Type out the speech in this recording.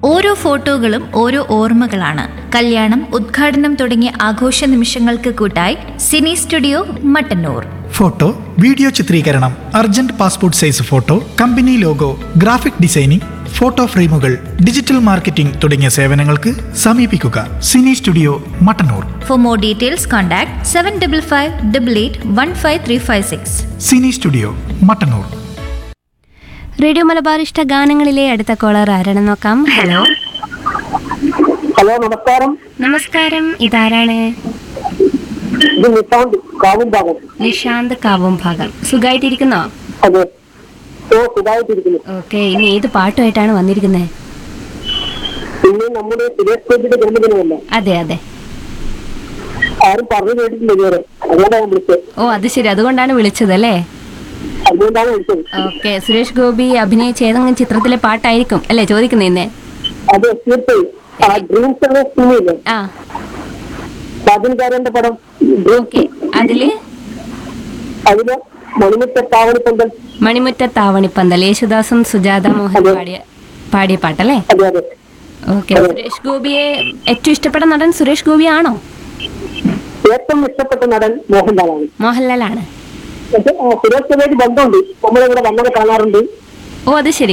ഓരോ ഫോട്ടോകളും ഓരോ ഓർമ്മകളാണ് കല്യാണം ഉദ്ഘാടനം തുടങ്ങിയ ആഘോഷ നിമിഷങ്ങൾക്ക് കൂട്ടായി cine studio Mattannur photo video ചിത്രീകരണം urgent passport size photo company logo graphic designing photo ഫ്രെയിമുകൾ ഡിജിറ്റൽ മാർക്കറ്റിംഗ് തുടങ്ങിയ സേവനങ്ങൾക്ക് സമീപിക്കുക cine studio Mattannur for more details contact seven double five double eight one five three five six cine studio Mattannur radio Malabar ഇഷ്ട ഗാനങ്ങളിലെ അടുത്ത collar ആരാണെന്ന് നോക്കാം hello hello നമസ്കാരം നമസ്കാരം ഇതാരാണ് ഇത് നിശാന്ത് കാവുംഭാഗം നിഷാന്ത് കാവും ഭാഗം സുഖമായിട്ടിരിക്കുന്നോ അതെ ഓ സുഖമായിട്ടിരിക്കുന്നു ഓക്കെ ഇനി ഏത് പാട്ടുമായിട്ടാണ് വന്നിരിക്കുന്നത് ഇന്ന് നമ്മുടെ സുരേഷ് ഗോപിയുടെ ജന്മദിനമല്ല അതെ അതെ ആരും പറഞ്ഞു കേട്ടിട്ടില്ല ഇതുവരെ അതുകൊണ്ടാണ് ഞാൻ വിളിച്ചത് ഓ അത് ശരി അതുകൊണ്ടാണ് വിളിച്ചത് അല്ലേ അതുകൊണ്ടാണ് വിളിച്ചത് ഓക്കെ സുരേഷ് ഗോപി അഭിനയിച്ച ഏതെങ്കിലും ചിത്രത്തിലെ പാട്ടായിരിക്കും അല്ലേ ചോദിക്കുന്നേ ഇന്ന് അതെ തീർച്ചയായും ആ ഡ്രീംസ് എന്ന സിനിമയില്ലേ ആ രാജൻകാരന്റെ പടം ഡ്രീംസ് ഓക്കെ അതില് അതില് മണിമുറ്റ താവണിപ്പന്തൽ മണിമുറ്റത്താവണിപ്പന്തൽ യേശുദാസും സുജാത മോഹൻ അതെ. പാടിയ പാടിയ പാട്ടല്ലേ അതെ അതെ ഓക്കെ സുരേഷ് ഗോപിയെ ഏറ്റവും ഇഷ്ടപ്പെട്ട നടൻ സുരേഷ് ഗോപി ആണോ ഏറ്റവും ഇഷ്ടപ്പെട്ട നടൻ മോഹൻലാലാണ് മോഹൻലാലാണ് പക്ഷെ ആ, സുരേഷ് ഗോപിയായിട്ട് ബന്ധമുണ്ട് നമ്മളിവിടെ വന്നത് കാണാറുണ്ട് ഓ അത് ശരി